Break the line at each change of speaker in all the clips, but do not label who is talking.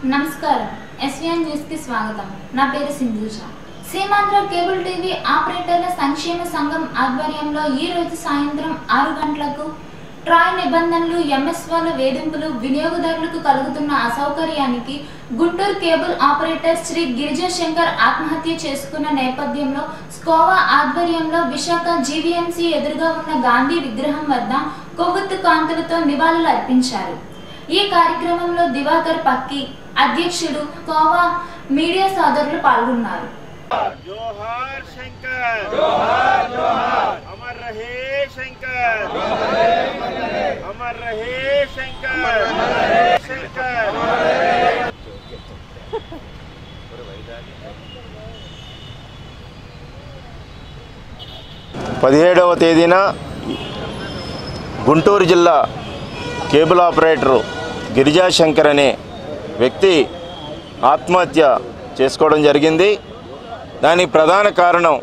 నమస్కారం SVN news కి స్వాగతం నా పేరు సింధూజ సీమాంధ్ర కేబుల్ టీవీ ఆపరేటర్ల సంక్షేమ సంఘం ఆధ్వర్యంలో ఈ రోజు సాయంత్రం ఆరు గంటలకు ట్రాయ్ నిబంధనలు ఎంఎస్ఓల వేధింపులు వినియోగదారులకు కలుగుతున్న అసౌకర్యానికి గుంటూరు కేబుల్ ఆపరేటర్ శ్రీ గిరిజా శంకర్ ఆత్మహత్య చేసుకున్న నేపథ్యంలో స్కోవా ఆధ్వర్యంలో విశాఖ జీవీఎంసీ ఎదురుగా ఉన్న గాంధీ విగ్రహం వద్ద కొవ్వొత్తు కాంతులతో నివాళులు అర్పించారు ఈ కార్యక్రమంలో దివాకర్ పక్కి అధ్యక్షుడు కోవా మీడియా సోదరులు పాల్గొన్నారు
जोहार शंकर जोहार जोहार अमर रहे शंकर अमर रहे शंकर शंकर పదిహేడవ తేదీన గుంటూరు జిల్లా కేబుల్ ఆపరేటరు గిరిజాశంకర్ అనే వ్యక్తి ఆత్మహత్య చేసుకోవడం జరిగింది దానికి ప్రధాన కారణం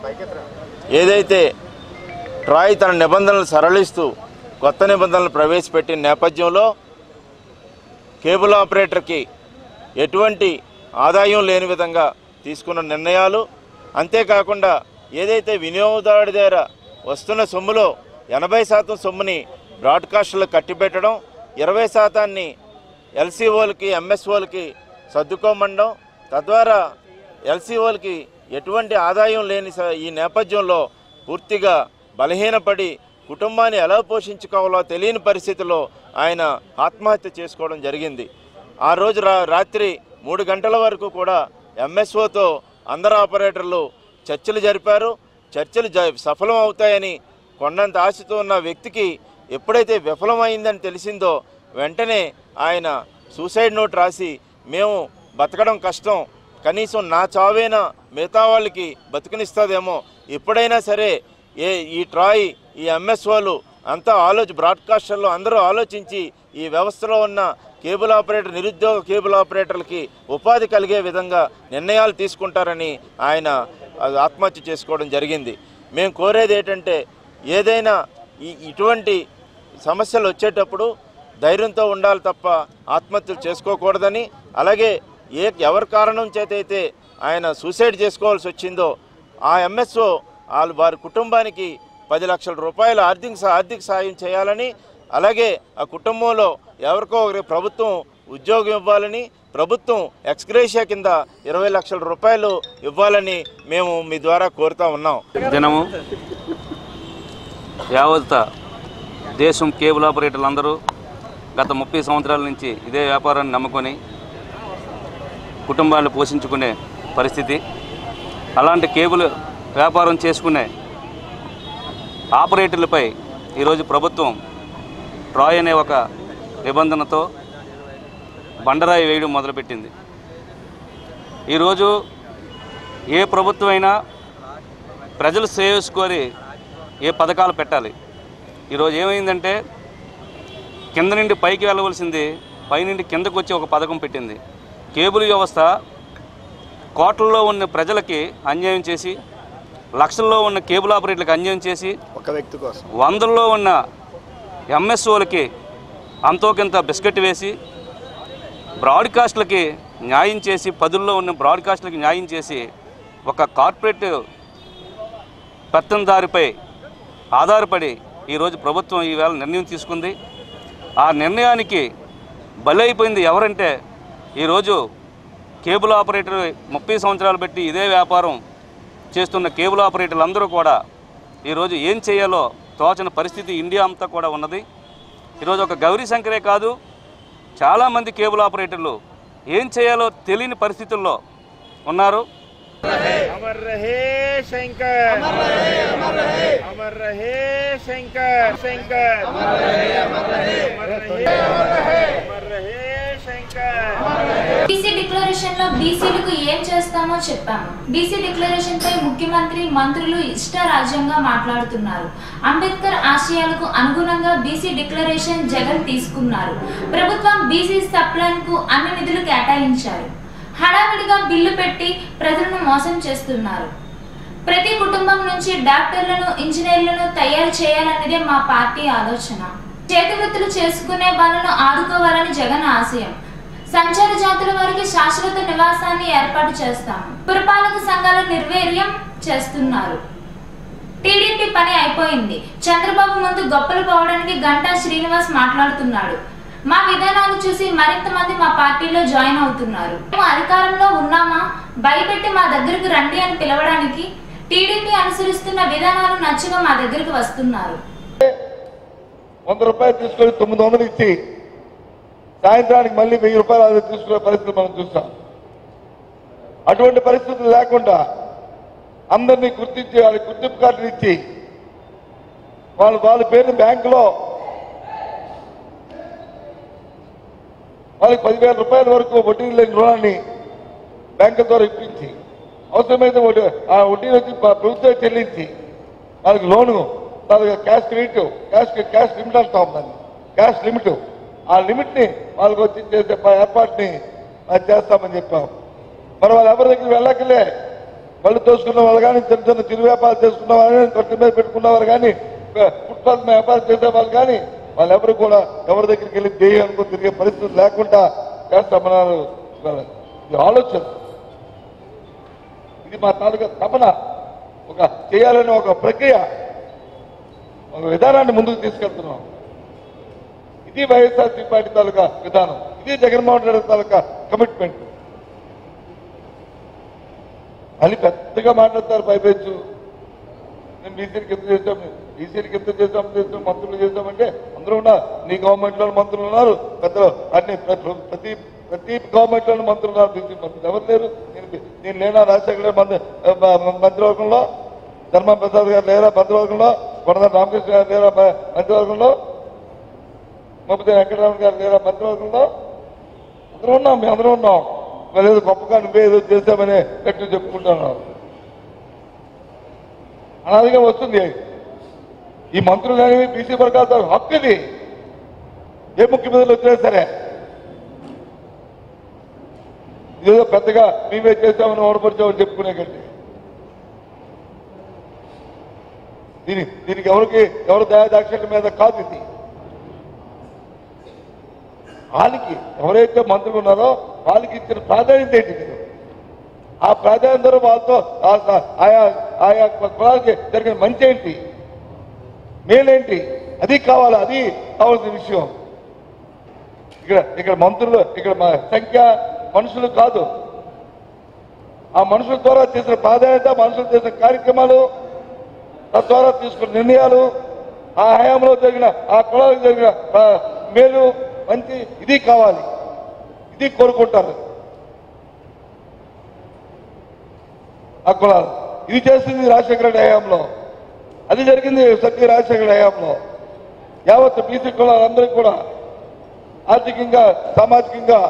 ఏదైతే ట్రాయ్ తన నిబంధనలు సరళిస్తూ కొత్త నిబంధనలు ప్రవేశపెట్టిన నేపథ్యంలో కేబుల్ ఆపరేటర్కి ఎటువంటి ఆదాయం లేని విధంగా తీసుకున్న నిర్ణయాలు అంతేకాకుండా ఏదైతే వినియోగదారుడి దగ్గర వస్తున్న సొమ్ములో ఎనభై శాతం సొమ్ముని బ్రాడ్కాస్టులకు కట్టిపెట్టడం ఇరవై శాతాన్ని ఎల్సీఓలకి ఎంఎస్ఓలకి సర్దుకోమండం తద్వారా ఎల్సీఓలకి ఎటువంటి ఆదాయం లేని స- ఈ నేపథ్యంలో పూర్తిగా బలహీనపడి కుటుంబాన్ని ఎలా పోషించుకోవాలో తెలియని పరిస్థితిలో ఆయన ఆత్మహత్య చేసుకోవడం జరిగింది ఆ రోజు రా రాత్రి మూడు గంటల వరకు కూడా ఎంఎస్ఓతో అందరు ఆపరేటర్లు చర్చలు జరిపారు చర్చలు జ సఫలం అవుతాయని కొండంత ఆశతో ఉన్న వ్యక్తికి ఎప్పుడైతే విఫలమైందని తెలిసిందో వెంటనే ఆయన సూసైడ్ నోట్ రాసి మేము బతకడం కష్టం కనీసం నా చావేనా మిగతా వాళ్ళకి బతుకునిస్తుందేమో ఎప్పుడైనా సరే ఏ ఈ ట్రాయ్ ఈ ఎంఎస్ఓలు అంతా ఆలోచి బ్రాడ్కాస్టర్లో అందరూ ఆలోచించి ఈ వ్యవస్థలో ఉన్న కేబుల్ ఆపరేటర్ నిరుద్యోగ కేబుల్ ఆపరేటర్లకి ఉపాధి కలిగే విధంగా నిర్ణయాలు తీసుకుంటారని ఆయన అది ఆత్మహత్య చేసుకోవడం జరిగింది మేము కోరేది ఏంటంటే ఏదైనా ఈ ఇటువంటి సమస్యలు వచ్చేటప్పుడు ధైర్యంతో ఉండాలి తప్ప ఆత్మహత్యలు చేసుకోకూడదని అలాగే ఏ ఎవరి కారణం చేతైతే ఆయన సూసైడ్ చేసుకోవాల్సి వచ్చిందో ఆ ఎంఎస్ఓ వాళ్ళు వారి కుటుంబానికి పది లక్షల రూపాయల ఆర్థిక సా- ఆర్థిక సాయం చేయాలని అలాగే ఆ కుటుంబంలో ఎవరికో ఒకరికి ప్రభుత్వం ఉద్యోగం ఇవ్వాలని ప్రభుత్వం ఎక్స్గ్రేషియా కింద ఇరవై లక్షల రూపాయలు ఇవ్వాలని మేము మీ ద్వారా కోరుతా ఉన్నాం
దినము యావత్ దేశం కేబుల్ ఆపరేటర్లు అందరూ గత ముప్పై సంవత్సరాల నుంచి ఇదే వ్యాపారాన్ని నమ్ముకొని కుటుంబాలను పోషించుకునే పరిస్థితి అలాంటి కేబుల్ వ్యాపారం చేసుకునే ఆపరేటర్లపై ఈరోజు ప్రభుత్వం ట్రాయ్ అనే ఒక నిబంధనతో బండరాయి వేయడం మొదలుపెట్టింది ఈరోజు ఏ ప్రభుత్వం అయినా ప్రజలు శ్రేయస్కోరి ఏ పథకాలు పెట్టాలి ఈరోజు ఏమైందంటే కింద నుండి పైకి వెళ్ళవలసింది పైనుండి కిందకు వచ్చి ఒక పథకం పెట్టింది కేబుల్ వ్యవస్థ కోట్లలో ఉన్న ప్రజలకి అన్యాయం చేసి లక్షల్లో ఉన్న కేబుల్ ఆపరేటర్లకు అన్యాయం చేసి
ఒక వ్యక్తి కోసం
వందల్లో ఉన్న ఎంఎస్ఓలకి అంతోకింత బిస్కెట్ వేసి బ్రాడ్కాస్ట్లకి న్యాయం చేసి పదుల్లో ఉన్న బ్రాడ్కాస్ట్లకి న్యాయం చేసి ఒక కార్పొరేట్ పెత్తందారిపై ఆధారపడి ఈరోజు ప్రభుత్వం ఈవేళ నిర్ణయం తీసుకుంది ఆ నిర్ణయానికి బలైపోయింది ఎవరంటే ఈరోజు కేబుల్ ఆపరేటర్ ముప్పై సంవత్సరాలు పెట్టి ఇదే వ్యాపారం చేస్తున్న కేబుల్ ఆపరేటర్లు అందరూ కూడా ఈరోజు ఏం చేయాలో తోచని పరిస్థితి ఇండియా అంతా కూడా ఉన్నది ఈరోజు ఒక గౌరీ శంకరే కాదు చాలామంది కేబుల్ ఆపరేటర్లు ఏం చేయాలో తెలియని పరిస్థితుల్లో ఉన్నారు
अमर रहे शंकर अमर रहे अमर रहे अमर रहे शंकर शंकर अमर रहे अमर रहे अमर रहे अमर रहे अमर रहे शंकर
బీసీ డిక్లరేషన్ లో బీసీలకు ఏం చేస్తామో చెప్పాము బీసీ డిక్లరేషన్ పై ముఖ్యమంత్రి మంత్రులు ఇష్ట రాజ్యంగా మాట్లాడుతున్నారు అంబేద్కర్ ఆశయాలకు అనుగుణంగా బీసీ డిక్లరేషన్ జగన్ తీసుకున్నారు ప్రభుత్వం బీసీ సప్లాన్ కు అన్ని నిధులు కేటాయించారు హడావిడిగా బిల్లు పెట్టి ప్రజలను మోసం చేస్తున్నారు ప్రతి కుటుంబం నుంచి డాక్టర్లను ఇంజనీర్లను తయారు చేయాలన్నదే మా పార్టీ ఆలోచన చేతి వృత్తులు చేసుకునే వాళ్ళను ఆదుకోవాలని జగన్ ఆశయం సంచార జాతుల వారికి శాశ్వత నివాసాన్ని ఏర్పాటు చేస్తాము పురపాలక సంఘాల నిర్వీర్యం చేస్తున్నారు టీడీపీ పని అయిపోయింది చంద్రబాబు ముందు గొప్పలు పోవడానికి గంటా శ్రీనివాస్ మాట్లాడుతున్నాడు మా విధానాలు చూసి మరింత మంది మా పార్టీలో జాయిన్ అవుతున్నారు మేము అధికారంలో ఉన్నామా భయపెట్టి మా దగ్గరకు రండి అని పిలవడానికి టీడీపీ అనుసరిస్తున్న విధానాలు నచ్చగా మా దగ్గరకు వస్తున్నారు
వంద రూపాయలు తీసుకొని తొమ్మిది వందలు ఇచ్చి సాయంత్రానికి మళ్ళీ వెయ్యి రూపాయలు అది తీసుకునే పరిస్థితి మనం చూస్తాం అటువంటి పరిస్థితులు లేకుండా అందరినీ గుర్తించి వాళ్ళకి గుర్తింపు కార్డులు ఇచ్చి వాళ్ళు వాళ్ళ పేరు బ్యాంకులో వాళ్ళకి పదివేల రూపాయల వరకు వడ్డీ లేని రుణాన్ని బ్యాంకుల ద్వారా ఇప్పించి అవసరమైతే వడ్డీ ఆ వడ్డీ వచ్చి ప్ర- ప్రభుత్వం చెల్లించి వాళ్ళకి లోను వాళ్ళకి cash credit cash cash limit అంటాం దాన్ని క్యాష్ లిమిట్ ఆ లిమిట్ని వాళ్ళకి వచ్చి చేసే ప- ఏర్పాటుని అది చేస్తామని చెప్పాం మరి వాళ్ళు ఎవరి దగ్గర వెళ్ళకలే బళ్ళు తోసుకున్న వాళ్ళు కానీ చిన్న చిన్న చిరు వ్యాపారం చేసుకున్న వాళ్ళు కానీ కొట్ట మీద పెట్టుకున్నవారు కానీ ఫుట్పాత్ మీద వ్యాపారం చేసే వాళ్ళు కానీ వాళ్ళు ఎవరు కూడా ఎవరి దగ్గరికి వెళ్ళి దేహి అనుకుని తిరిగే పరిస్థితి లేకుండా చేస్తామన్నారు ఇది ఆలోచన ఇది మా తాలూకా తపన ఒక చేయాలనే ఒక ప్రక్రియ ఒక విధానాన్ని ముందుకు తీసుకెళ్తున్నాం ఇది వైఎస్ఆర్సీ పార్టీ తాలూకా విధానం ఇది జగన్మోహన్ రెడ్డి తాలూకా కమిట్మెంట్ మళ్ళీ పెద్దగా మాట్లాడతారు పైపెచ్చు మేము బీసీలకు ఎంత చేసాం బీసీలకు ఎంత చేసాం చేసాం మంత్రులు చేసామంటే అందరూ ఉన్నారు నీ గవర్నమెంట్లో మంత్రులు ఉన్నారు పెద్దలు అన్ని ప్ర- ప్ర- ప్రతి ప్రతి గవర్నమెంట్లో మంత్రులు ఉన్నారు బీసీ మంత్రులు ఎవరు లేరు నేను నేను లేనా రాజశేఖర గారు మంత్రి మ- మంత్రివర్గంలో ధర్మ ప్రసాద్ గారు లేరా మంత్రివర్గంలో కొనద రామకృష్ణ గారు లేరా మ- మంత్రివర్గంలో మొప్పతే వెంకటరామన్ గారు లేరా మంత్రివర్గంలో అందరూ ఉన్నాం మేము అందరూ ఉన్నాం మరి ఏదో గొప్పగా నువ్వే ఏదో చేశామని గట్టి చెప్పుకుంటున్నాం అనాదిగా వస్తుంది ఈ మంత్రులు అనేవి బీసీ వర్గాలతో హక్కు ఇది ఏ ముఖ్యమంత్రులు వచ్చినా సరే ఇదేదో పెద్దగా మేమే చేశామని ఓడపరిచామని చెప్పుకునే కంటే దీని దీనికి ఎవరికి ఎవరు దయాదాక్షిణ్యం మీద కాదు ఇది వాళ్ళకి ఎవరైతే మంత్రులు ఉన్నారో వాళ్ళకి ఇచ్చిన ప్రాధాన్యత ఏంటి మీరు ఆ ప్రాధాన్యత వాళ్ళతో ఆ- ఆ- ఆయా ఆయా కులాలకి జరిగిన మంచి ఏంటి మేలేంటి అది కావాలి అది కావాల్సిన విషయం ఇక్కడ ఇక్కడ మంత్రులు ఇక్కడ మా సంఖ్య మనుషులు కాదు ఆ మనుషుల ద్వారా చేసిన ప్రాధాన్యత మనుషులు చేసిన కార్యక్రమాలు తద్వారా తీసుకున్న నిర్ణయాలు ఆ హయాంలో జరిగిన ఆ కులాలకు జరిగిన ఆ, మేలు మంచి ఇది కావాలి ఇది కోరుకుంటారు ఆ కులాలు ఇది చేసింది రాజశేఖర రెడ్డి హయాంలో అది జరిగింది సత్య రాజశేఖర రెడ్డి హయాంలో యావత్ బీసీ కులాలందరికీ కూడా ఆర్థికంగా సామాజికంగా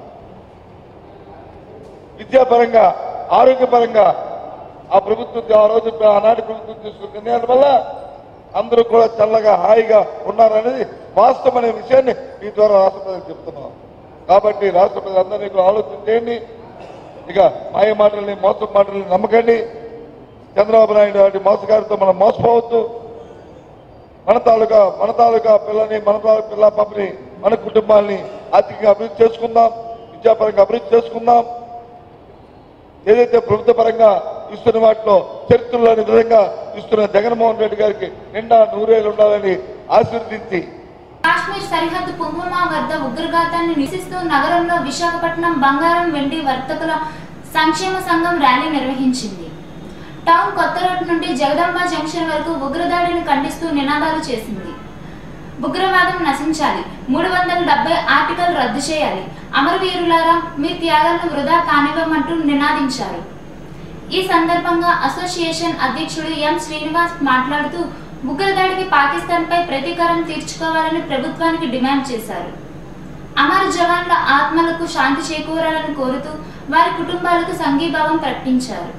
విద్యాపరంగా ఆరోగ్యపరంగా ఆ ప్రభుత్వం ఆ రోజు ఆనాటి ప్రభుత్వం తీసుకున్న నిర్ణయాల వల్ల అందరూ కూడా చల్లగా హాయిగా ఉన్నారనేది వాస్తవం అనే విషయాన్ని మీ ద్వారా రాష్ట్ర ప్రజలకు చెప్తున్నాం కాబట్టి రాష్ట్ర ప్రజలందరినీ కూడా ఆలోచన చేయండి ఇక మాయ మాటల్ని మోసం మాటల్ని నమ్మకండి చంద్రబాబు నాయుడు లాంటి మోసగారితో మనం మోసపోవద్దు మన తాలూకా మన తాలూకా పిల్లని మన తాలూకా పిల్ల పాపని మన కుటుంబాల్ని ఆర్థికంగా అభివృద్ధి చేసుకుందాం విద్యాపరంగా అభివృద్ధి చేసుకుందాం ఏదైతే ప్రభుత్వ పరంగా ఇస్తున్న వాటిలో చరిత్రలోని విధంగా ఇస్తున్న జగన్మోహన్ రెడ్డి గారికి నిండా నూరేళ్ళు ఉండాలని ఆశీర్వదించి
కాశ్మీర్ సరిహద్దు పుంగుమా వద్ద ఉగ్రఘాతాన్ని నిరసిస్తూ నగరంలో విశాఖపట్నం బంగారం వెండి వర్తకుల సంక్షేమ సంఘం ర్యాలీ నిర్వహించింది టౌన్ కొత్త రోడ్ నుండి జగదాంబ జంక్షన్ వరకు ఉగ్రదాడిని ఖండిస్తూ నినాదాలు చేసింది ఉగ్రవాదం నశించాలి మూడు వందల డెబ్బై ఆర్టికల్ రద్దు చేయాలి అమరవీరులారా మీ త్యాగాలను వృధా కానివ్వమంటూ నినాదించారు ఈ సందర్భంగా అసోసియేషన్ అధ్యక్షుడు ఎం శ్రీనివాస్ మాట్లాడుతూ ఉగ్రదాడికి పాకిస్తాన్ పై ప్రతీకారం తీర్చుకోవాలని ప్రభుత్వానికి డిమాండ్ చేశారు అమర జవాన్ల ఆత్మలకు శాంతి చేకూరాలని కోరుతూ వారి కుటుంబాలకు సంఘీభావం ప్రకటించారు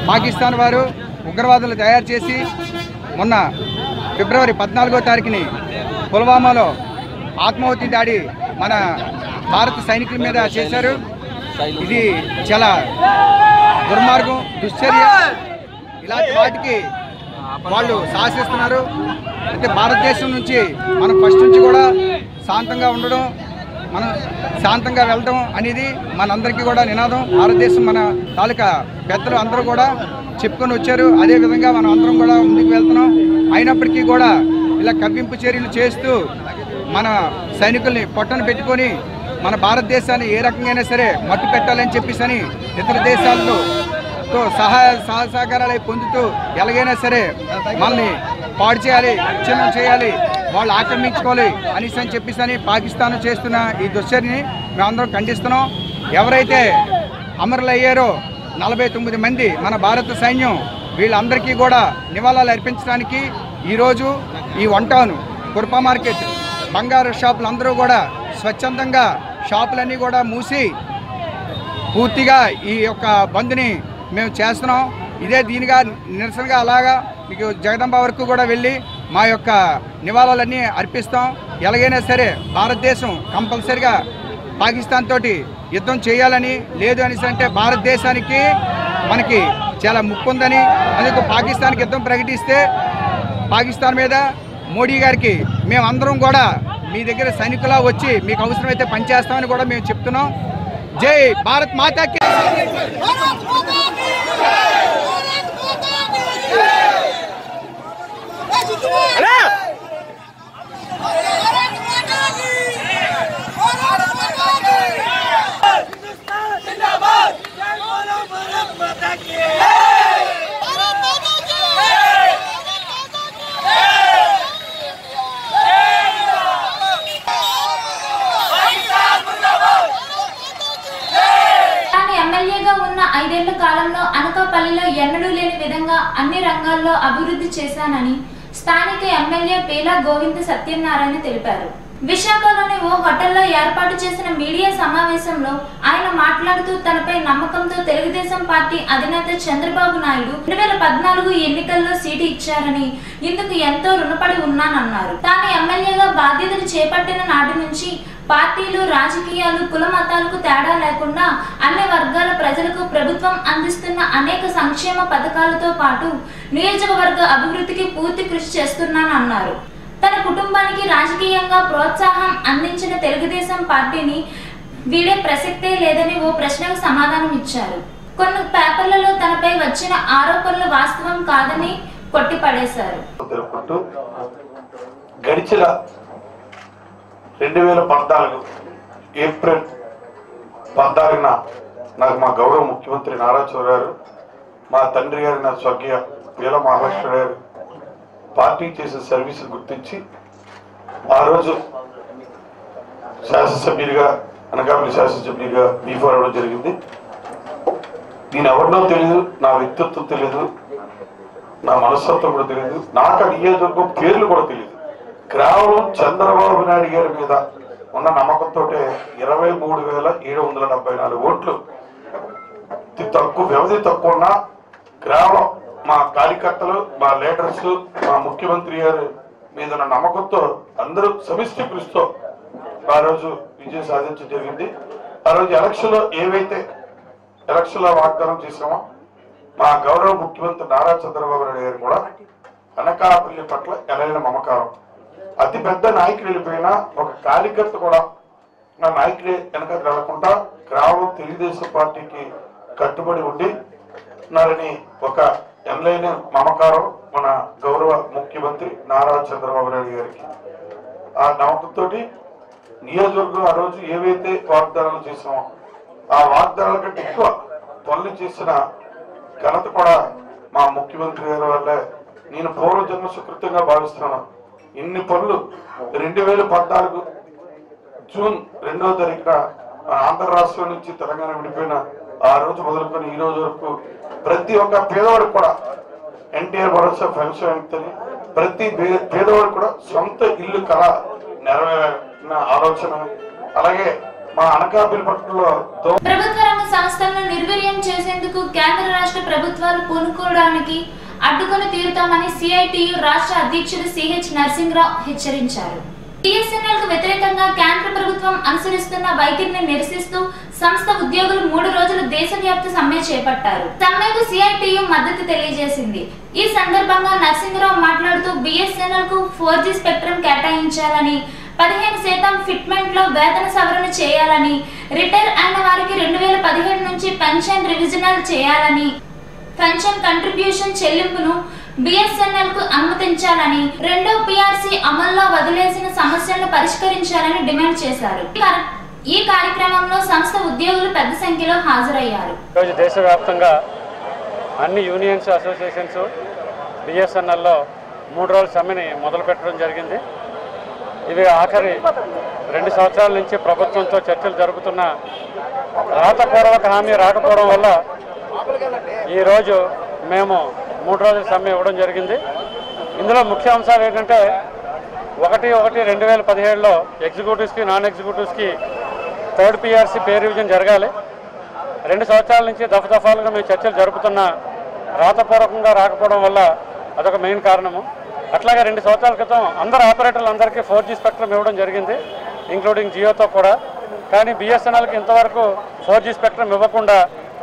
పాకిస్తాన్ వారు ఉగ్రవాదులు తయారు చేసి మొన్న ఫిబ్రవరి పద్నాలుగో తారీఖుని పుల్వామాలో ఆత్మాహుతి దాడి మన భారత సైనికుల మీద చేశారు ఇది చాలా దుర్మార్గం దుశ్చర్య ఇలాంటి వాటికి వాళ్ళు సాహసిస్తున్నారు అయితే భారతదేశం నుంచి మనం ఫస్ట్ నుంచి కూడా శాంతంగా ఉండడం మనం శాంతంగా వెళ్ళడం అనేది మనందరికీ కూడా నినాదం భారతదేశం మన తాలూకా పెద్దలు అందరూ కూడా చెప్పుకొని వచ్చారు అదేవిధంగా మనం అందరం కూడా ముందుకు వెళ్తున్నాం అయినప్పటికీ కూడా ఇలా కవ్వింపు చర్యలు చేస్తూ మన సైనికుల్ని పొట్టను పెట్టుకొని మన భారతదేశాన్ని ఏ రకంగా సరే మట్టు పెట్టాలని చెప్పేసి అని ఇతర దేశాల్లో తో సహాయ సహాయ సహకారాలు అవి పొందుతూ ఎలాగైనా సరే మనల్ని పాడు చేయాలి విచ్ఛిన్నం చేయాలి వాళ్ళు ఆక్రమించుకోవాలి అనేసి అని చెప్పేసి అని పాకిస్తాన్ చేస్తున్న ఈ దుశ్చర్యని మేమందరం ఖండిస్తున్నాం ఎవరైతే అమరులు అయ్యారో నలభై తొమ్మిది మంది మన భారత సైన్యం వీళ్ళందరికీ కూడా నివాళాలు అర్పించడానికి ఈరోజు ఈ వన్ టౌన్ కుర్పా మార్కెట్ బంగారు షాపులు అందరూ కూడా స్వచ్ఛందంగా షాపులన్నీ కూడా మూసి పూర్తిగా ఈ యొక్క బంద్ని మేము చేస్తున్నాం ఇదే దీనిగా నిరసనగా అలాగా మీకు జగదంబ వరకు కూడా వెళ్ళి మా యొక్క నివాళులన్నీ అర్పిస్తాం ఎలాగైనా సరే భారతదేశం కంపల్సరిగా పాకిస్తాన్ తోటి యుద్ధం చేయాలని లేదు అనేసి అంటే భారతదేశానికి మనకి చాలా ముప్పు ఉందని అందుకు పాకిస్తాన్కి యుద్ధం ప్రకటిస్తే పాకిస్తాన్ మీద మోడీ గారికి మేమందరం కూడా మీ దగ్గర సైనికులా వచ్చి మీకు అవసరమైతే పనిచేస్తామని కూడా మేము చెప్తున్నాం జై భారత్ మాతాకి
भारत माता की जय भारत माता की जय ए जितू भारत माता की भारत माता की हिंदुस्तान जिंदाबाद जय बोलो भारत माता की भारत माता की भारत माता की
తాను ఎమ్మెల్యేగా ఉన్న ఐదేళ్ల కాలంలో అనకాపల్లిలో ఎన్నడూ లేని విధంగా అన్ని రంగాల్లో అభివృద్ధి చేశానని స్థానిక ఎమ్మెల్యే పేలా గోవింద సత్యనారాయణ తెలిపారు విశాఖలోని ఓ హోటల్లో ఏర్పాటు చేసిన మీడియా సమావేశంలో ఆయన మాట్లాడుతూ తనపై నమ్మకంతో తెలుగుదేశం పార్టీ అధినేత చంద్రబాబు నాయుడు రెండు వేల పద్నాలుగు ఎన్నికల్లో సీటు ఇచ్చారని ఇందుకు ఎంతో రుణపడి ఉన్నానన్నారు తాను ఎమ్మెల్యేగా బాధ్యతలు చేపట్టిన నాటి నుంచి పార్టీలు రాజకీయాలు కుల మతాలకు తేడా లేకుండా అన్ని వర్గాల ప్రజలకు ప్రభుత్వం అందిస్తున్న అనేక సంక్షేమ పథకాలతో పాటు నియోజకవర్గ అభివృద్ధికి పూర్తి కృషి చేస్తున్నానన్నారు తన కుటుంబానికి రాజకీయంగా ప్రోత్సాహం అందించిన తెలుగుదేశం పార్టీని వీడే ప్రసక్తే లేదని ఓ ప్రశ్నకు సమాధానం ఇచ్చారు కొన్ని పేపర్లలో తనపై వచ్చిన ఆరోపణలు వాస్తవం కాదని కొట్టిపడేశారు
తెలుపుకుంటూ గడిచిన రెండు వేల పద్నాలుగు ఏప్రిల్ పద్నాలుగున నాకు మా గౌరవ ముఖ్యమంత్రి నారా చౌదరి గారు మా తండ్రి గారి నా స్వర్గీయ వీల మహాలక్ష్మి గారు పార్టీ చేసిన సర్వీసులు గుర్తించి ఆ రోజు శాసనసభ్యుడిగా అనకాపల్లి శాసనసభ్యుడిగా బీఫోర్ అవ్వడం జరిగింది నేను ఎవరినో తెలియదు నా వ్యక్తిత్వం తెలియదు నా మనస్తత్వం కూడా తెలియదు నాకు ఆ నియోజకవర్గం పేర్లు కూడా తెలియదు కేవలం చంద్రబాబు నాయుడు గారి మీద ఉన్న నమ్మకంతో ఇరవై మూడు వేల ఏడు వందల డెబ్బై నాలుగు ఓట్లు అతి తక్కువ వ్యవధి తక్కువ ఉన్న కేవలం మా కార్యకర్తలు మా లీడర్స్ మా ముఖ్యమంత్రి గారి మీద ఉన్న నమ్మకంతో అందరూ సమిష్టి కృషితో ఆ రోజు విజయం సాధించడం జరిగింది ఆ రోజు ఎలక్షన్ లో ఏవైతే ఎలక్షన్ లో వాగ్దానం చేసామో మా గౌరవ ముఖ్యమంత్రి నారా చంద్రబాబు నాయుడు గారు కూడా అనకాపల్లి పట్ల ఎలైన మమకారం అతి పెద్ద నాయకుడు వెళ్ళిపోయినా ఒక కార్యకర్త కూడా నా నాయకుడే వెనక వెళ్లకుండా గ్రామం తెలుగుదేశం పార్టీకి కట్టుబడి ఉండి నారని ఒక ఎనలైన మమకారం మన గౌరవ ముఖ్యమంత్రి నారా చంద్రబాబు నాయుడు గారికి ఆ నమ్మకంతో నియోజకవర్గం ఆ రోజు ఏవైతే వాగ్దానాలు చేసామో ఆ వాగ్దానాల కంటే ఎక్కువ పనులు చేసిన ఘనత కూడా మా ముఖ్యమంత్రి గారి వల్లే నేను పూర్వజన్మ సుకృతంగా భావిస్తున్నాను ఇన్ని పనులు రెండు వేల పద్నాలుగు జూన్ రెండవ తారీఖున మన ఆంధ్ర రాష్ట్రం నుంచి తెలంగాణ విడిపోయిన ఆ రోజు మొదలుకొని ఈ రోజు వరకు ప్రతి ఒక్క పేదవాడికి కూడా ఎన్టీఆర్ భరోసా పెన్షన్ అని ప్రతి పే- పేదవాడికి కూడా సొంత ఇల్లు కళ నెరవేరిన ఆలోచన అలాగే మా అనకాపల్లి పట్టణంలో దో
ప్రభుత్వ రంగ సంస్థలను నిర్వీర్యం చేసేందుకు కేంద్ర రాష్ట్ర రాష్ట్ర ప్రభుత్వాలు పూనుకోవడానికి అడ్డుకొని తీరుతామని సిఐటియు రాష్ట్ర అధ్యక్షుడు సిహెచ్ నరసింహరావు హెచ్చరించారు బిఎస్ఎన్ఎల్ కు వ్యతిరేకంగా కేంద్ర ప్రభుత్వం అనుసరిస్తున్న వైఖరిని నిరసిస్తూ సంస్థ ఉద్యోగులు మూడు రోజులు దేశవ్యాప్త సమ్మె చేపట్టారు సమ్మెకు సిఐటియు మద్దతు తెలియజేసింది ఈ సందర్భంగా నరసింహరావు మాట్లాడుతూ బిఎస్ఎన్ఎల్ కు ఫోర్ జీ స్పెక్ట్రం కేటాయించాలని పదిహేను శాతం ఫిట్మెంట్ లో వేతన సవరణ చేయాలని రిటైర్ అయిన వారికి రెండు వేల పదిహేడు నుంచి పెన్షన్ రివిజనల్ చేయాలని పెన్షన్ కంట్రిబ్యూషన్ చెల్లింపును బిఎస్ఎన్ఎల్ కు అనుమతించాలని రెండో పిఆర్సీ అమల్లో వదిలేసిన సమస్యలను పరిష్కరించాలని డిమాండ్ చేశారు ఈ కార్- ఈ కార్యక్రమంలో సంస్థ ఉద్యోగులు పెద్ద సంఖ్యలో హాజరయ్యారు
ఈరోజు దేశవ్యాప్తంగా అన్ని యూనియన్స్ అసోసియేషన్స్ బిఎస్ఎన్ఎల్లో మూడు రోజుల సమ్మెని మొదలు పెట్టడం జరిగింది ఇవి ఆఖరి రెండు సంవత్సరాల నుంచి ప్రభుత్వంతో చర్చలు జరుపుతున్న రాతపూర్వక హామీ రాకపోవడం వల్ల ఈరోజు మేము మూడు రోజుల సమ్మె ఇవ్వడం జరిగింది ఇందులో ముఖ్య అంశాలు ఏంటంటే ఒకటి ఒకటి రెండు వేల పదిహేడులో ఎగ్జిక్యూటివ్స్కి నాన్ ఎగ్జిక్యూటివ్స్కి థర్డ్ పిఆర్సీ పే రివిజన్ జరగాలి రెండు సంవత్సరాల నుంచి దఫదఫాలుగా మేము చర్చలు జరుపుతున్న రాతపూర్వకంగా రాకపోవడం వల్ల అదొక మెయిన్ కారణము అట్లాగే రెండు సంవత్సరాల క్రితం అందరు ఆపరేటర్లు అందరికీ ఫోర్ జీ స్పెక్ట్రమ్ ఇవ్వడం జరిగింది ఇంక్లూడింగ్ జియోతో కూడా కానీ బిఎస్ఎన్ఎల్కి ఇంతవరకు ఫోర్ జీ స్పెక్ట్రమ్ ఇవ్వకుండా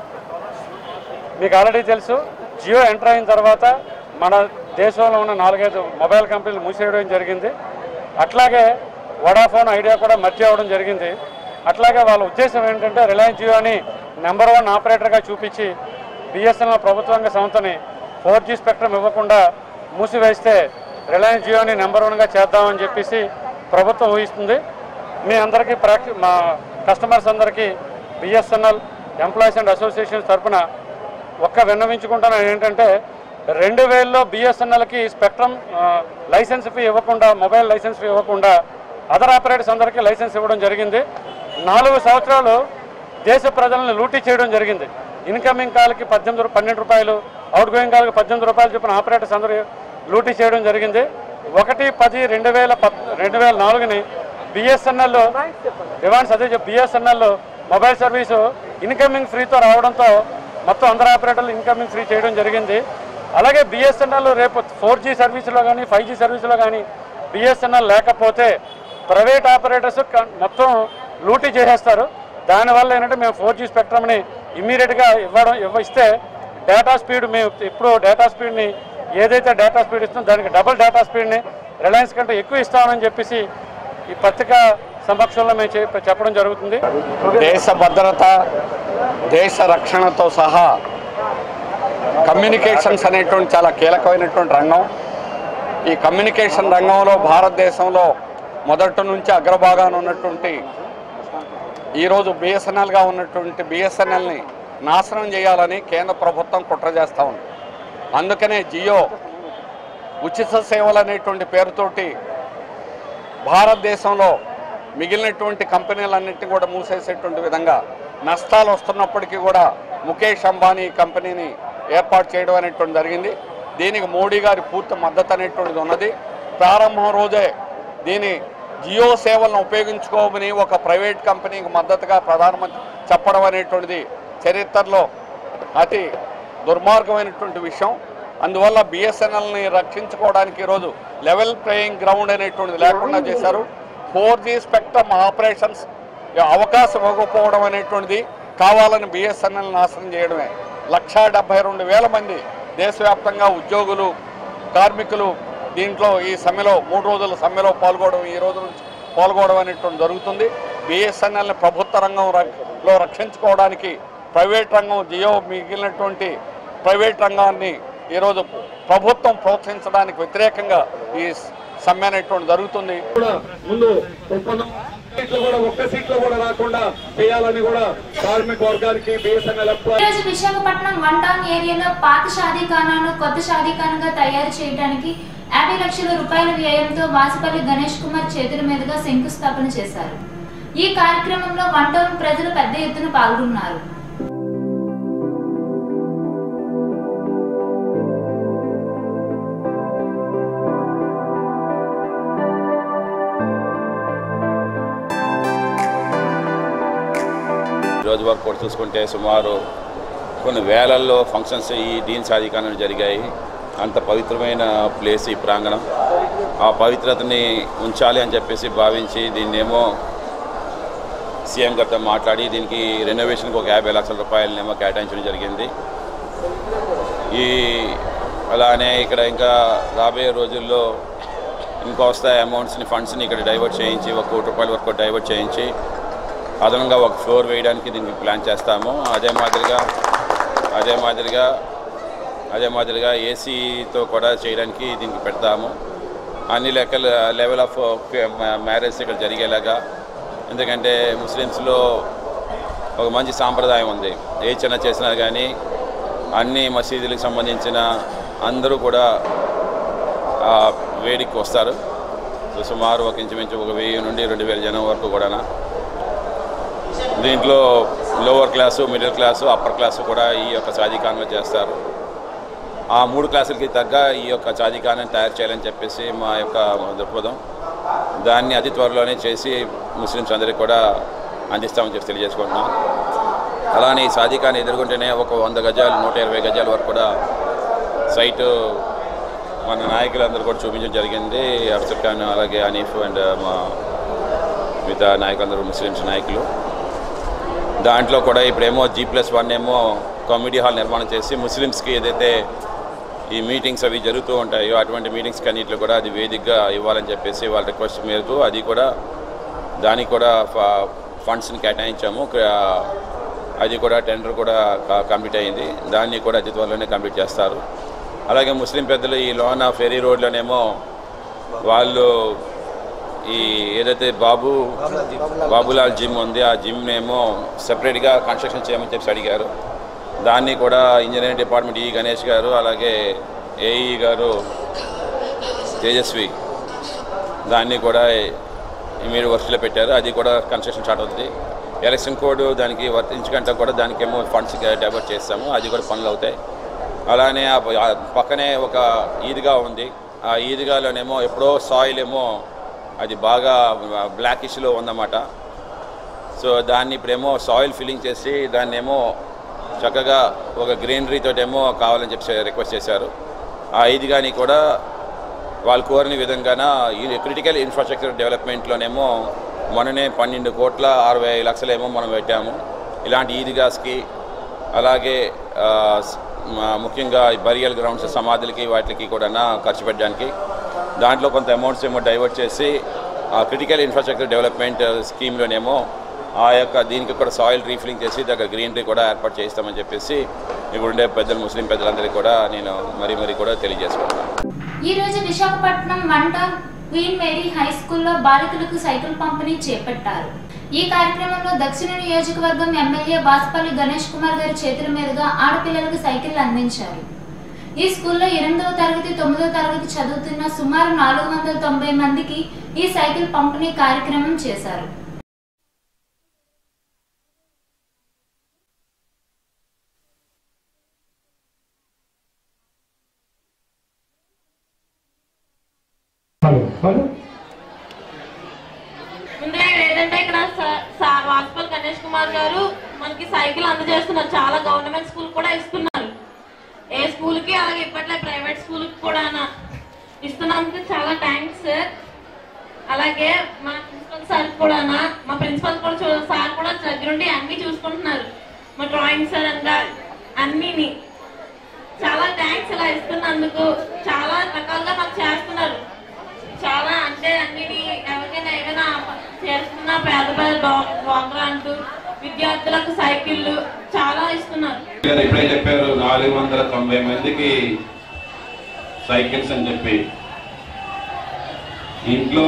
మీకు ఆల్రెడీ తెలుసు జియో ఎంటర్ అయిన తర్వాత మన దేశంలో ఉన్న నాలుగైదు మొబైల్ కంపెనీలు మూసేయడం జరిగింది అట్లాగే వడాఫోన్ ఐడియా కూడా మర్చి అవ్వడం జరిగింది అట్లాగే వాళ్ళ ఉద్దేశం ఏంటంటే రిలయన్స్ జియోని నెంబర్ వన్ ఆపరేటర్గా చూపించి బిఎస్ఎన్ఎల్ ప్రభుత్వంగ సంస్థని ఫోర్ జీ స్పెక్ట్రమ్ ఇవ్వకుండా మూసివేస్తే రిలయన్స్ జియోని నెంబర్ వన్గా చేద్దామని చెప్పేసి ప్రభుత్వం ఊహిస్తుంది మీ అందరికీ ప్రాక్టి మా కస్టమర్స్ అందరికీ బిఎస్ఎన్ఎల్ ఎంప్లాయీస్ అండ్ అసోసియేషన్స్ తరఫున ఒక్క విన్నవించుకుంటున్నాను ఏంటంటే రెండు వేలలో బిఎస్ఎన్ఎల్కి స్పెక్ట్రమ్ ఆ, లైసెన్స్ ఫీ ఇవ్వకుండా మొబైల్ లైసెన్స్ ఫీ ఇవ్వకుండా అదర్ ఆపరేటర్స్ అందరికీ లైసెన్స్ ఇవ్వడం జరిగింది నాలుగు సంవత్సరాలు దేశ ప్రజలను లూటీ చేయడం జరిగింది ఇన్కమింగ్ కాల్కి పద్దెనిమిది రూ- పన్నెండు రూపాయలు అవుట్ గోయింగ్ కాల్కి పద్దెనిమిది రూపాయలు చెప్పిన ఆపరేటర్స్ అందరూ లూటీ చేయడం జరిగింది ఒకటి పది రెండు వేల పద్ రెండు వేల నాలుగుని బిఎస్ఎన్ఎల్ డిమాండ్స్ అదే బిఎస్ఎన్ఎల్ మొబైల్ సర్వీసు ఇన్కమింగ్ ఫ్రీతో రావడంతో మొత్తం అందరు ఆపరేటర్లు ఇన్కమింగ్ ఫ్రీ చేయడం జరిగింది అలాగే బిఎస్ఎన్ఎల్ రేపు ఫోర్ జీ సర్వీసులో కానీ ఫైవ్ జీ సర్వీసులో కానీ బిఎస్ఎన్ఎల్ లేకపోతే ప్రైవేట్ ఆపరేటర్స్ క- మొత్తం లూటీ చేసేస్తారు దానివల్ల ఏంటంటే మేము ఫోర్ జీ స్పెక్ట్రమ్ని ఇమ్మీడియట్గా ఇవ్వడం ఇవ్వ ఇస్తే డేటా స్పీడ్ మేము ఇప్పుడు డేటా స్పీడ్ని ఏదైతే డేటా స్పీడ్ ఇస్తుందో దానికి డబుల్ డేటా స్పీడ్ని రిలయన్స్ కంటే ఎక్కువ ఇస్తామని చెప్పేసి ఈ పత్రికా సమక్షంలో మేము చెప్- చెప్పడం జరుగుతుంది
దేశ భద్రత దేశ రక్షణతో సహా కమ్యూనికేషన్స్ అనేటువంటి చాలా కీలకమైనటువంటి రంగం ఈ కమ్యూనికేషన్ రంగంలో భారతదేశంలో మొదటి నుంచి అగ్రభాగాన ఉన్నటువంటి ఈరోజు బిఎస్ఎన్ఎల్గా ఉన్నటువంటి బిఎస్ఎన్ఎల్ని నాశనం చేయాలని కేంద్ర ప్రభుత్వం కుట్ర చేస్తూ ఉంది అందుకనే జియో ఉచిత సేవలు అనేటువంటి పేరుతోటి భారతదేశంలో మిగిలినటువంటి కంపెనీలన్నింటినీ కూడా మూసేసేటువంటి విధంగా నష్టాలు వస్తున్నప్పటికీ కూడా ముఖేష్ అంబానీ కంపెనీని ఏర్పాటు చేయడం అనేటువంటి జరిగింది దీనికి మోడీ గారి పూర్తి మద్దతు అనేటువంటిది ఉన్నది ప్రారంభం రోజే దీని జియో సేవలను ఉపయోగించుకోమని ఒక ప్రైవేట్ కంపెనీకి మద్దతుగా ప్రధానమంత్రి చెప్పడం అనేటువంటిది చరిత్రలో అతి దుర్మార్గమైనటువంటి విషయం అందువల్ల బిఎస్ఎన్ఎల్ని రక్షించుకోవడానికి ఈరోజు లెవెల్ ప్లేయింగ్ గ్రౌండ్ అనేటువంటిది లేకుండా చేశారు ఫోర్ జీ స్పెక్ట్రమ్ ఆపరేషన్స్ అవకాశం ఇవ్వకపోవడం అనేటువంటిది కావాలని బిఎస్ఎన్ఎల్ నాశనం చేయడమే లక్షా డెబ్బై రెండు వేల మంది దేశవ్యాప్తంగా ఉద్యోగులు కార్మికులు దీంట్లో ఈ సమ్మెలో మూడు రోజుల సమ్మెలో పాల్గొనడం ఈ రోజు నుంచి పాల్గొనడం అనేటువంటి జరుగుతుంది బిఎస్ఎన్ఎల్ని ప్రభుత్వ రంగం ర- లో రక్షించుకోవడానికి ప్రైవేట్ రంగం జియో మిగిలినటువంటి ప్రైవేట్ రంగాన్ని ఈరోజు ప్రభుత్వం ప్రోత్సహించడానికి వ్యతిరేకంగా ఈ సమ్మె అనేటువంటి జరుగుతుంది
కూడా ముందు ఒప్పందం సీట్లు కూడా ఒక్క సీట్లో కూడా రాకుండా చేయాలని కూడా కార్మిక వర్గానికి బిఎస్ఎన్ఎల్
ఈ రోజు విశాఖపట్నం వన్ టౌన్ ఏరియాలో పాత షాదీఖానాను కొత్త షాదీఖానాగా తయారు చేయడానికి యాభై లక్షల రూపాయల వ్యయంతో వాసిపల్లి గణేష్ కుమార్ చేతుల మీదుగా శంకుస్థాపన చేశారు ఈ కార్యక్రమంలో వన్ టౌన్ ప్రజలు పెద్ద ఎత్తున పాల్గొన్నారు
రోజు వరకు కూడా చూసుకుంటే సుమారు కొన్ని వేలల్లో ఫంక్షన్స్ ఈ దీన్ సాధికారంలో జరిగాయి అంత పవిత్రమైన ప్లేస్ ఈ ప్రాంగణం ఆ పవిత్రతని ఉంచాలి అని చెప్పేసి భావించి దీన్నేమో సీఎం గారితో మాట్లాడి దీనికి రెనోవేషన్కి ఒక యాభై లక్షల రూపాయలనేమో కేటాయించడం జరిగింది ఈ అలానే ఇక్కడ ఇంకా రాబోయే రోజుల్లో ఇంకా వస్తాయి అమౌంట్స్ని ఫండ్స్ని ఇక్కడ డైవర్ట్ చేయించి ఒక కోటి రూపాయల వరకు డైవర్ట్ చేయించి అదనంగా ఒక ఫ్లోర్ వేయడానికి దీనికి ప్లాన్ చేస్తాము అదే మాదిరిగా అదే మాదిరిగా అదే మాదిరిగా ఏసీతో కూడా చేయడానికి దీనికి పెడతాము అన్ని లెక్కల లెవెల్ ఆఫ్ మ్యారేజ్ ఇక్కడ జరిగేలాగా ఎందుకంటే ముస్లిమ్స్లో ఒక మంచి సాంప్రదాయం ఉంది ఏ చిన్న చేసినా కానీ అన్ని మసీదులకు సంబంధించిన అందరూ కూడా ఆ వేడికి వస్తారు సో సుమారు ఒక ఇంచుమించు ఒక వెయ్యి నుండి రెండు వేల జనం వరకు కూడా దీంట్లో lower class middle class upper class కూడా ఈ యొక్క సాధికారంలో చేస్తారు ఆ మూడు క్లాసులకి తగ్గ ఈ యొక్క చాదికాన్ని తయారు చేయాలని చెప్పేసి మా యొక్క దృక్పథం దాన్ని అతి త్వరలోనే చేసి ముస్లిమ్స్ అందరికీ కూడా అందిస్తామని చెప్పి తెలియజేసుకుంటున్నాం అలానే ఈ సాధికాన్ని ఎదుర్కొంటేనే ఒక వంద గజాలు నూట ఇరవై గజాల వరకు కూడా సైటు మన నాయకులందరూ కూడా చూపించడం జరిగింది అఫ్సర్ ఖాన్ అలాగే అనీఫ్ అండ్ మా మిగతా నాయకులందరూ ముస్లిమ్స్ నాయకులు దాంట్లో కూడా ఇప్పుడేమో జీ ప్లస్ వన్ ఏమో కమ్యూనిటీ హాల్ నిర్మాణం చేసి ముస్లిమ్స్కి ఏదైతే ఈ మీటింగ్స్ అవి జరుగుతూ ఉంటాయో అటువంటి మీటింగ్స్కి అన్నింటిలో కూడా అది వేదికగా ఇవ్వాలని చెప్పేసి వాళ్ళ రిక్వెస్ట్ మేరకు అది కూడా దానికి కూడా ఫండ్స్ని కేటాయించాము క- అది కూడా టెండర్ కూడా క- కంప్లీట్ అయింది దాన్ని కూడా అతి త్వరలోనే కంప్లీట్ చేస్తారు అలాగే ముస్లిం పెద్దలు ఈ లోన ఫెరీ రోడ్లోనేమో వాళ్ళు ఈ ఏదైతే బాబు బాబులాల్ జిమ్ ఉంది ఆ జిమ్నేమో సెపరేట్గా కన్స్ట్రక్షన్ చేయమని చెప్పి అడిగారు దాన్ని కూడా ఇంజనీరింగ్ డిపార్ట్మెంట్ ఈ గణేష్ గారు అలాగే ఏఈ గారు తేజస్వి దాన్ని కూడా మీరు వర్క్లో పెట్టారు అది కూడా కన్స్ట్రక్షన్ స్టార్ట్ అవుతుంది ఎలక్షన్ కోడ్ దానికి వర్తించకంటే కూడా దానికేమో ఫండ్స్ డైవర్ట్ చేస్తాము అది కూడా పనులు అవుతాయి అలానే ఆ ప- ఆ పక్కనే ఒక ఈద్గా ఉంది ఆ ఈద్గాలోనేమో ఎప్పుడో సాయిల్ ఏమో అది బాగా బ్లాక్ ఇష్యూలో ఉందన్నమాట సో దాన్ని ఇప్పుడేమో సాయిల్ ఫిల్లింగ్ చేసి దాన్ని ఏమో చక్కగా ఒక గ్రీనరీ తోటేమో కావాలని చెప్పి రిక్వెస్ట్ చేశారు ఆ ఈద్గాని కూడా వాళ్ళు కోరిన విధంగాన ఈ క్రిటికల్ ఇన్ఫ్రాస్ట్రక్చర్ డెవలప్మెంట్లోనేమో మొన్ననే పన్నెండు కోట్ల అరవై లక్షలేమో మనం పెట్టాము ఇలాంటి ఈద్గాస్కి అలాగే ఆ, స్- మా- ముఖ్యంగా ఈ బరియల్ గ్రౌండ్స్ సమాధులకి వాటికి కూడా ఖర్చు పెట్టడానికి దాంట్లో కొంత అమౌంట్స్ ఏమో డైవర్ట్ చేసి ఆ క్రిటికల్ ఇన్ఫ్రాస్ట్రక్చర్ డెవలప్మెంట్ స్కీమ్లోనేమో ఆ యొక్క దీనికి కూడా సాయిల్ రీఫిలింగ్ చేసి దగ్గర గ్రీనరీ కూడా ఏర్పాటు చేస్తామని చెప్పేసి ఇప్పుడు ఉండే పెద్దలు ముస్లిం పెద్దలందరికీ కూడా నేను మరీ మరీ కూడా తెలియజేసుకుంటున్నాను
ఈ రోజు Visakhapatnam one town Queen Mary high స్కూల్లో బాలికలకు సైకిల్ పంపిణీ చేపట్టారు ఈ కార్యక్రమంలో దక్షిణ నియోజకవర్గం ఎమ్మెల్యే వాసుపల్లి గణేష్ కుమార్ గారి చేతుల మీదుగా ఆడపిల్లలకు సైకిల్ అందించారు ఈ స్కూల్లో ఎనిమిదవ తరగతి తొమ్మిదవ తరగతి చదువుతున్న సుమారు నాలుగు వందల తొంభై మందికి ఈ సైకిల్ పంపిణీ కార్యక్రమం చేశారు
ముందుగా ఏంటంటే ఇక్కడ స- సా- వాజ్పేయి గణేష్ కుమార్ గారు మనకి సైకిల్ అందజేస్తున్నారు చాలా గవర్నమెంట్ స్కూల్ కూడా ఇస్తున్నారు ఏ స్కూల్ కి అలాగే ఇప్పట్లో ప్రైవేట్ స్కూల్ కి కూడా ఇస్తున్నందుకు చాలా థ్యాంక్స్ సార్ అలాగే మా ప్రిన్సిపల్ సార్ కూడా మా ప్రిన్సిపల్ కూడా చూ- సార్ కూడా దగ్గరుండి అన్ని చూసుకుంటున్నారు మా డ్రాయింగ్ సార్ అంతా అన్నిని చాలా థ్యాంక్స్ ఇలా ఇస్తున్నందుకు చాలా రకాలుగా మాకు చేస్తున్నారు చాలా అంటే అన్నిటి ఎవరికైనా ఏమైనా చేస్తున్నా పేద పేద డ్వాక్రా అంటూ విద్యార్థులకు సైకిళ్ళు చాలా ఇస్తున్నారు
గారు ఇప్పుడే చెప్పారు నాలుగు వందల తొంభై మందికి సైకిల్స్ అని చెప్పి ఇంట్లో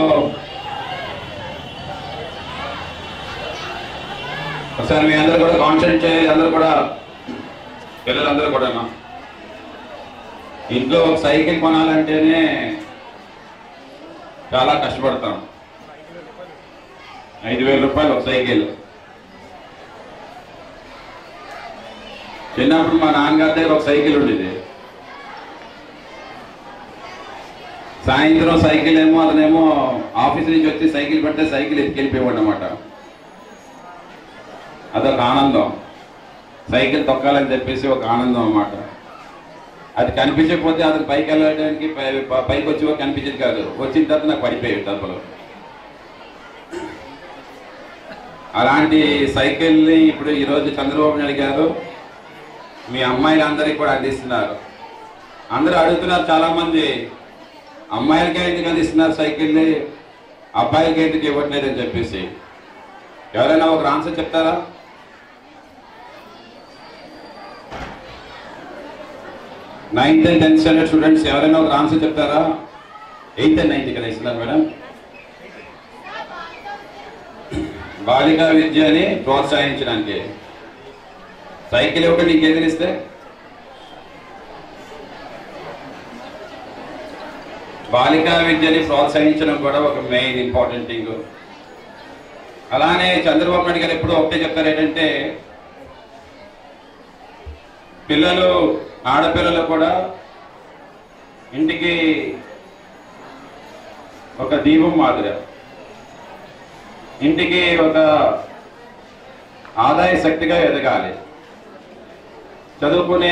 ఒకసారి మీ అందరూ కూడా కాన్సన్ట్రేట్ చేయాలి అందరూ కూడా పిల్లలందరూ కూడా ఇంట్లో ఒక సైకిల్ కొనాలంటేనే చాలా కష్టపడతాం ఐదు వేల రూపాయలు ఒక సైకిల్ చిన్నప్పుడు మా నాన్నగారి దగ్గర ఒక సైకిల్ ఉండేది సాయంత్రం సైకిల్ ఏమో అతనేమో ఆఫీస్ నుంచి వచ్చి సైకిల్ పెడితే సైకిల్ ఎత్తుకెళ్ళిపోయాడు అనమాట అదొక ఆనందం సైకిల్ తొక్కాలని చెప్పేసి ఒక ఆనందం అన్నమాట అది కనిపించకపోతే అతను పైకి వెళ్ళడానికి పై- ప- పైకి వచ్చి కూడా కనిపించేది కాదు వచ్చిన తర్వాత నాకు పడిపోయాడు డబ్బులు అలాంటి సైకిల్ని ఇప్పుడు ఈరోజు చంద్రబాబు నాయుడు గారు మీ అమ్మాయిలందరికీ కూడా అందిస్తున్నారు అందరూ అడుగుతున్నారు చాలా మంది అమ్మాయిలకే ఎందుకు అందిస్తున్నారు సైకిల్ని అబ్బాయిలకి ఎందుకు ఇవ్వట్లేదని చెప్పేసి ఎవరైనా ఒక ఆన్సర్ చెప్తారా ninth and tenth standard students ఎవరైనా ఒక ఆన్సర్ చెప్తారా ఎయిత్ అండ్ నైన్త్ కదా ఇస్తున్నారు మేడం బాలికా విద్యని ప్రోత్సహించడానికి సైకిల్ ఒకటి నీకు ఎదిరిస్తే బాలికా విద్యని ప్రోత్సహించడం కూడా ఒక మెయిన్ ఇంపార్టెంట్ థింగ్ అలానే చంద్రబాబు నాయుడు గారు ఎప్పుడూ ఒకటే చెప్తారు ఏంటంటే పిల్లలు ఆడపిల్లలు కూడా ఇంటికి ఒక దీపం మాదిరి ఇంటికి ఒక ఆదాయ శక్తిగా ఎదగాలి చదువుకునే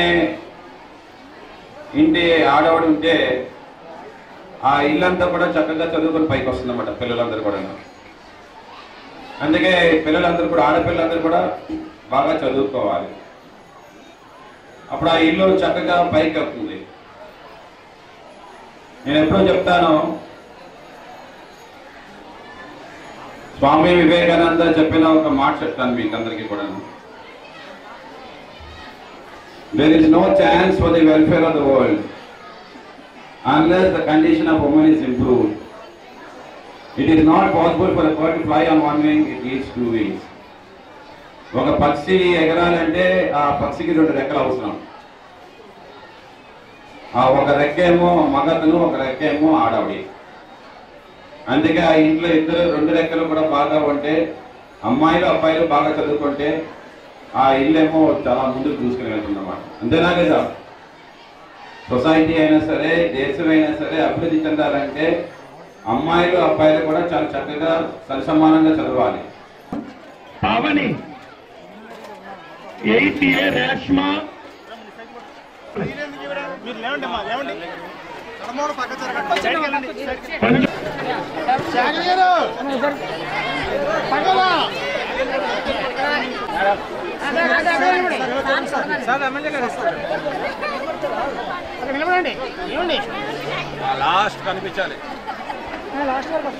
ఇంటి ఆడవాడు ఉంటే ఆ ఇల్లంతా కూడా చక్కగా చదువుకొని పైకి వస్తుందన్నమాట పిల్లలందరూ కూడా అందుకే పిల్లలందరూ కూడా ఆడపిల్లలందరూ కూడా బాగా చదువుకోవాలి అప్పుడు ఆ ఇల్లు చక్కగా పైకి వస్తుంది నేను ఎప్పుడూ చెప్తాను స్వామి వివేకానంద చెప్పిన ఒక మాట చెప్తాను మీకు అందరికీ కూడా there is no chance for the welfare of the world unless the condition of woman is improved. It is not possible for a bird to fly on one wing, it needs two wings. ఒక పక్షి ఎగరాలంటే ఆ పక్షికి రెండు రెక్కలు అవసరం ఆ ఒక రెక్కేమో మగతను ఒక రెక్కేమో ఆడవిడి అందుకే ఆ ఇంట్లో ఇద్దరు రెండు రెక్కలు కూడా బాగా ఉంటే అమ్మాయిలు అబ్బాయిలు బాగా చదువుకుంటే ఆ ఇల్లేమో చాలా ముందుకు చూసుకుని వెళ్తుందన్నమాట అంతేనా లేదా సొసైటీ అయినా సరే దేశం అయినా సరే అభివృద్ధి చెందాలంటే అమ్మాయిలు అబ్బాయిలు కూడా చాలా చక్కగా సరిసమానంగా చదవాలి
పావని ఎయిట్ ఏ రేష్మ
నిలబడండి ఏమండి
లాస్ట్ కనిపించాలి
లాస్ట్ వరకు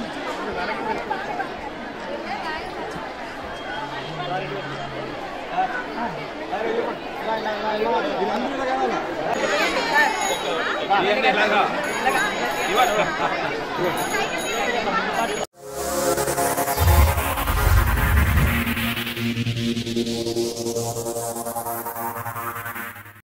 ఇవ్వండి